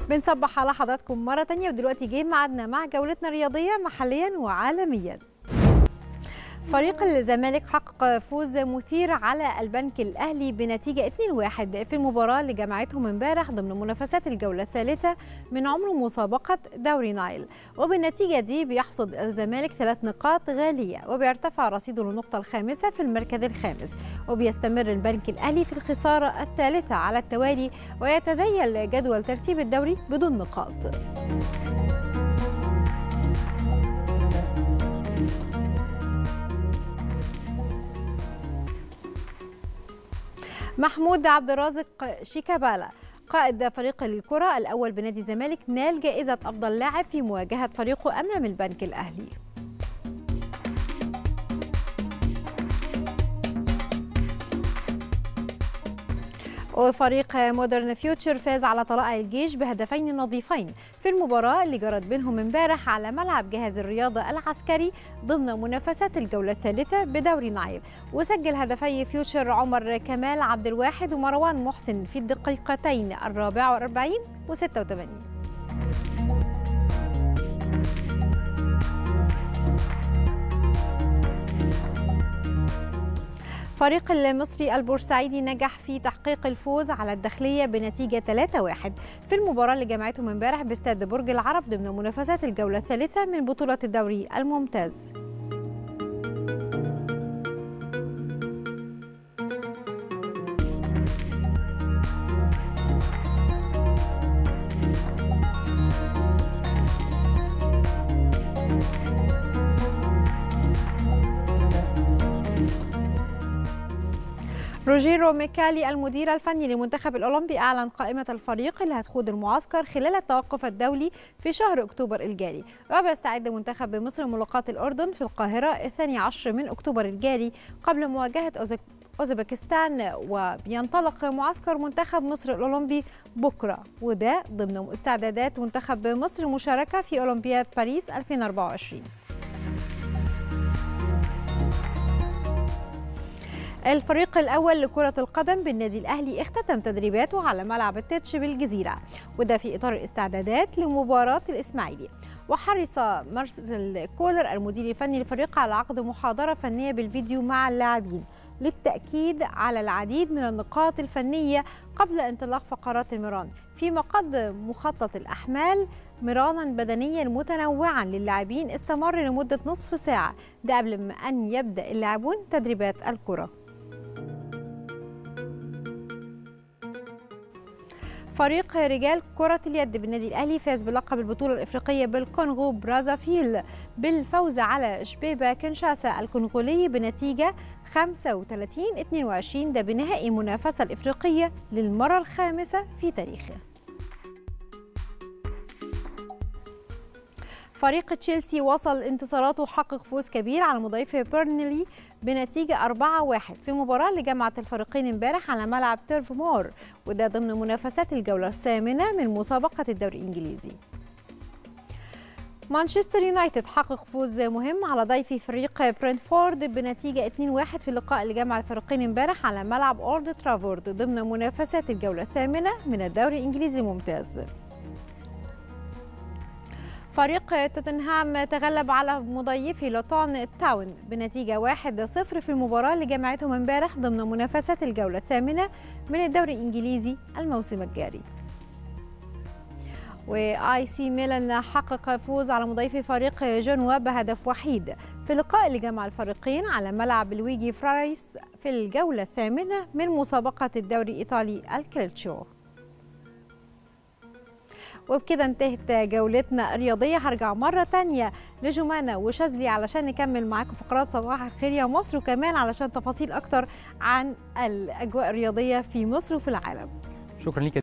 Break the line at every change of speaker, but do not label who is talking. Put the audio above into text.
بنصبح على حضراتكم مرة تانية ودلوقتي جه ميعادنا مع جولتنا الرياضية محليا وعالميا فريق الزمالك حقق فوز مثير على البنك الأهلي بنتيجة 2-1 في المباراة اللي جمعتهم امبارح ضمن منافسات الجولة الثالثة من عمر مسابقة دوري نايل وبالنتيجة دي بيحصد الزمالك ثلاث نقاط غالية وبيرتفع رصيده للنقطة الخامسة في المركز الخامس وبيستمر البنك الأهلي في الخسارة الثالثة على التوالي ويتذيل جدول ترتيب الدوري بدون نقاط محمود عبد الرازق شيكابالا قائد فريق الكرة الأول بنادي الزمالك نال جائزة أفضل لاعب في مواجهة فريقه أمام البنك الأهلي وفريق مودرن فيوتشر فاز على طلائع الجيش بهدفين نظيفين في المباراة اللي جرت بينهم امبارح على ملعب جهاز الرياضة العسكري ضمن منافسات الجولة الثالثة بدوري نايل وسجل هدفي فيوتشر عمر كمال عبد الواحد ومروان محسن في الدقيقتين الرابعة والأربعين وستة وثمانين فريق المصري البورسعيدي نجح في تحقيق الفوز على الداخلية بنتيجة 3-1 في المباراة اللي جمعتهم امبارح باستاد برج العرب ضمن منافسات الجولة الثالثة من بطولة الدوري الممتاز روجيرو ميكالي المدير الفني للمنتخب الأولمبي أعلن قائمة الفريق اللي هتخوض المعسكر خلال التوقف الدولي في شهر أكتوبر الجاري وبيستعد منتخب مصر لملاقاة الأردن في القاهرة الثاني عشر من أكتوبر الجاري قبل مواجهة أوزك أوزبكستان وبينطلق معسكر منتخب مصر الأولمبي بكرة وده ضمن استعدادات منتخب مصر المشاركة في أولمبياد باريس 2024 الفريق الأول لكرة القدم بالنادي الأهلي اختتم تدريباته على ملعب التتش بالجزيرة وده في إطار الاستعدادات لمباراة الإسماعيلي وحرص مارسيل كولر المدير الفني للفريق على عقد محاضرة فنية بالفيديو مع اللاعبين للتأكيد على العديد من النقاط الفنية قبل انطلاق فقرات المران فيما قد مخطط الأحمال مرانا بدنيا متنوعا للاعبين استمر لمدة نصف ساعة ده قبل ما أن يبدأ اللاعبون تدريبات الكرة فريق رجال كرة اليد بالنادي الأهلي فاز بلقب البطولة الإفريقية بالكونغو برازافيل بالفوز على شبيبة كنشاسا الكونغولي بنتيجة 35 22 ده بنهائي المنافسة الإفريقية للمرة الخامسة في تاريخه فريق تشيلسي وصل انتصاراته وحقق فوز كبير على مضيفه بيرنلي بنتيجة 4-1 في مباراة اللي جمعت الفريقين امبارح على ملعب تيرف مور وده ضمن منافسات الجولة الثامنة من مسابقة الدوري الإنجليزي مانشستر يونايتد حقق فوز مهم على ضيف فريق برينفورد بنتيجة 2-1 في اللقاء اللي جمع الفريقين امبارح على ملعب أولد ترافورد ضمن منافسات الجولة الثامنة من الدوري الإنجليزي الممتاز فريق توتنهام تغلب على مضيفي لوتون تاون بنتيجة 1-0 في المباراة اللي جمعتهم امبارح ضمن منافسات الجولة الثامنة من الدوري الإنجليزي الموسم الجاري واي سي ميلان حقق فوز على مضيفي فريق جنوا بهدف وحيد في اللقاء اللي جمع الفريقين على ملعب لويجي فرايس في الجولة الثامنة من مسابقة الدوري الإيطالي الكالتشو وبكده انتهت جولتنا الرياضية هرجع مرة تانية لجمانة وشاذلي علشان نكمل معاكم فقرات صباح الخير يا مصر وكمان علشان تفاصيل أكتر عن الأجواء الرياضية في مصر وفي العالم
شكرا ليك